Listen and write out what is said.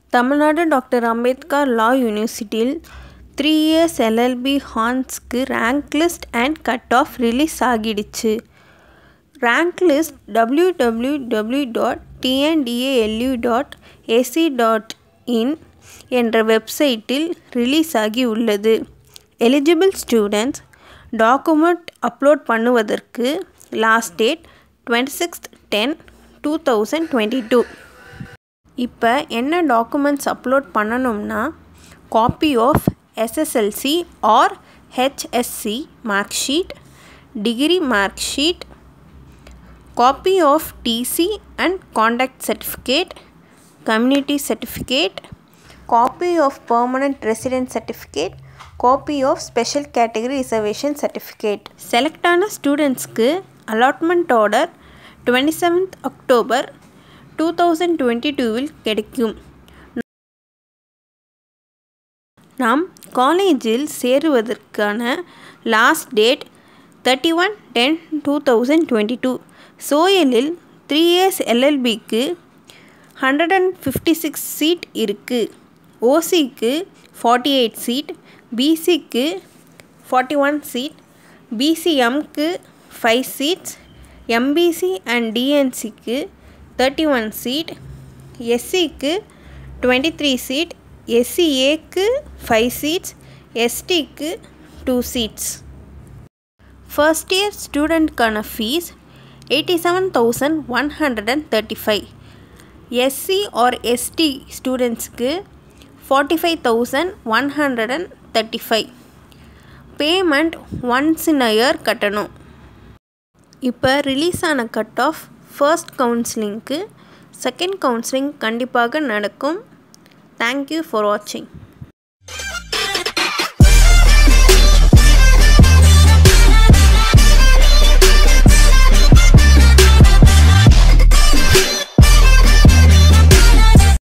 Tamil Nadu doctor Ambedkar law யூனிவர்சிட்டியில் three years LLB ஹார்ன்ஸ்க்கு rank list and cut off release ஆகிடுச்சு rank list W W W dot TNDALU dot AC dot in என்ற வெப்சைட்டில் release ஆகி உள்ளது eligible students document upload பண்ணுவதற்கு last date twenty sixth ten two thousand twenty two இப்போ என்ன documents upload பண்ணணும்னா copy of SSLC or HSC mark sheet degree mark sheet copy of TC and conduct certificate community certificate copy of permanent resident certificate copy of special category reservation certificate select ஆன ஸ்டூடெண்ட்ஸ்க்கு allotment order twenty seventh October two thousand twenty டூவில் கிடைக்கும் நாம் காலேஜில் சேருவதற்கான last date thirty one ten two thousand twenty two சோயலில் three years எல்எல்பிக்கு hundred and fifty six seat இருக்குது ஓசிக்கு ஃபார்ட்டி எயிட் சீட் பிசிக்கு ஃபார்ட்டி ஒன் சீட் பிசிஎம்க்கு ஃபைவ் சீட்ஸ் எம்பிசி அண்ட் டிஎன்சிக்கு தேர்ட்டி ஒன் சீட் எஸ்சிக்கு டுவெண்ட்டி த்ரீ சீட் எஸ்சிஏக்கு five seats எஸ்டிக்கு டூ சீட்ஸ் ஃபர்ஸ்ட் இயர் ஸ்டூடெண்ட்க்கான fees eighty seven thousand one hundred and thirty five SC or ST ஸ்டூடெண்ட்ஸ்க்கு forty five thousand one hundred and thirty five payment once in a year கட்டணும் இப்போ release ஆன cut off first கவுன்சிலிங்க்கு second counselling கண்டிப்பாக நடக்கும் thank you for வாட்சிங்